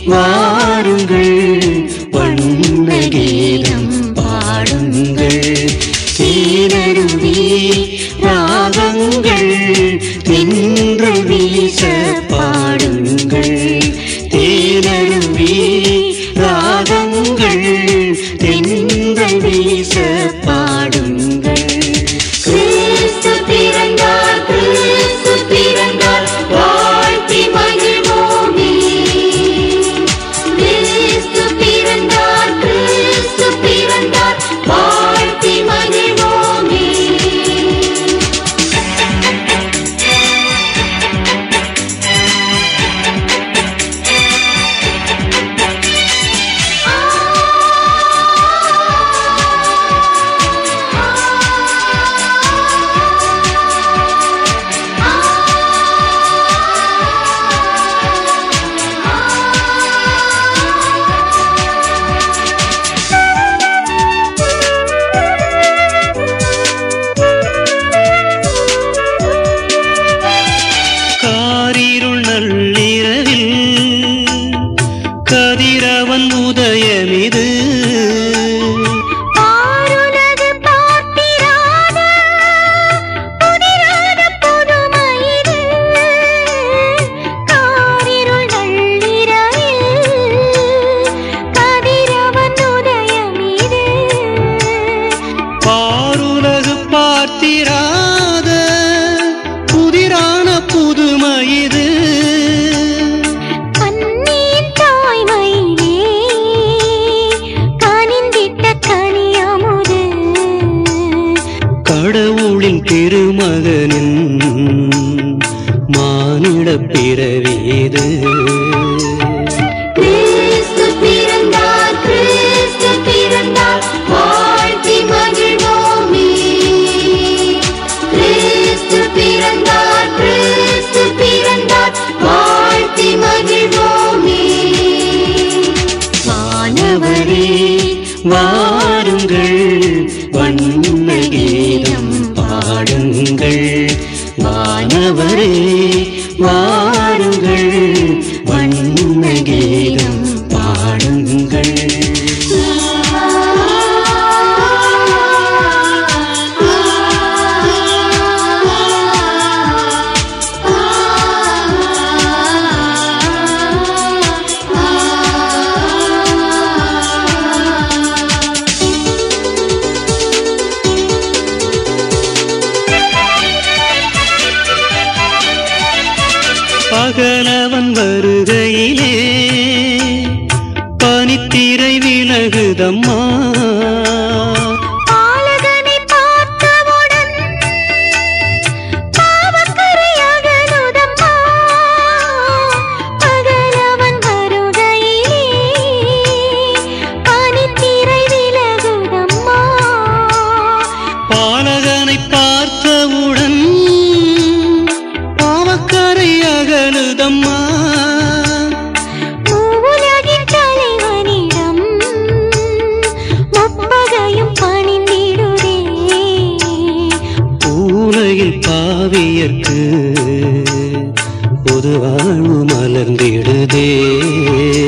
வாருங்கள் வண்ண கீதம் பாடுங்கள் தேனருவி ராகங்கள் தென்றல் வீச பாடுங்கள் தேனருவி ராகங்கள் தென்றல் வீச பாடுங்கள் கிறிஸ்து பிறந்தார் கிறிஸ்து பிறந்தார் வாழ்த்தி மகிழ்வோமே கிறிஸ்து பிறந்தார் கிறிஸ்து பிறந்தார் வாழ்த்தி மகிழ்வோமே காரிருள் நள்ளிரவில் கதிரவன் உதயமிது ஆருலகு பார்த்திராத புதிரான புதுமையிது காரிருள் நள்ளிரவில் கதிரவன் உதயமிது பாருலகு பார்த்திராத புதிரான புதுமையிது கண்ணியின் தாய்மையிலே கனிந்திட்ட கனியமுது கடவுளின் திருமகனின் மானிட பிறவியது கிறிஸ்து பிறந்தார் கிறிஸ்து பிறந்தார் வாழ்த்தி மகிழ்வோமே கிறிஸ்து பிறந்தார் கிறிஸ்து பிறந்தார் வாழ்த்தி மகிழ்வோமே மாணவரே வாருங்கள் வண்ண கீதம் பாடுங்கள் மாணவரே வாருங்கள் வண்ண கீதம் பாடுங்கள் பகலவன் வருகையிலே பனித்திரை விலகுதம்மா பாலகனை பார்த்தவுடன் பாவக்கரை அகலுதம்மா பகலவன் வருகையிலே பனித்திரை விலகுதம்மா பாலகனை பார்த்தவுடன் பாவக்கரை அகலுதம்மா மூவுலகின் தலைவனிடம் முப்பகையும் பணிந்திடுதே பூலையில் பாவியர்க்கு பொது வாழ்வு மலர்ந்திடுதே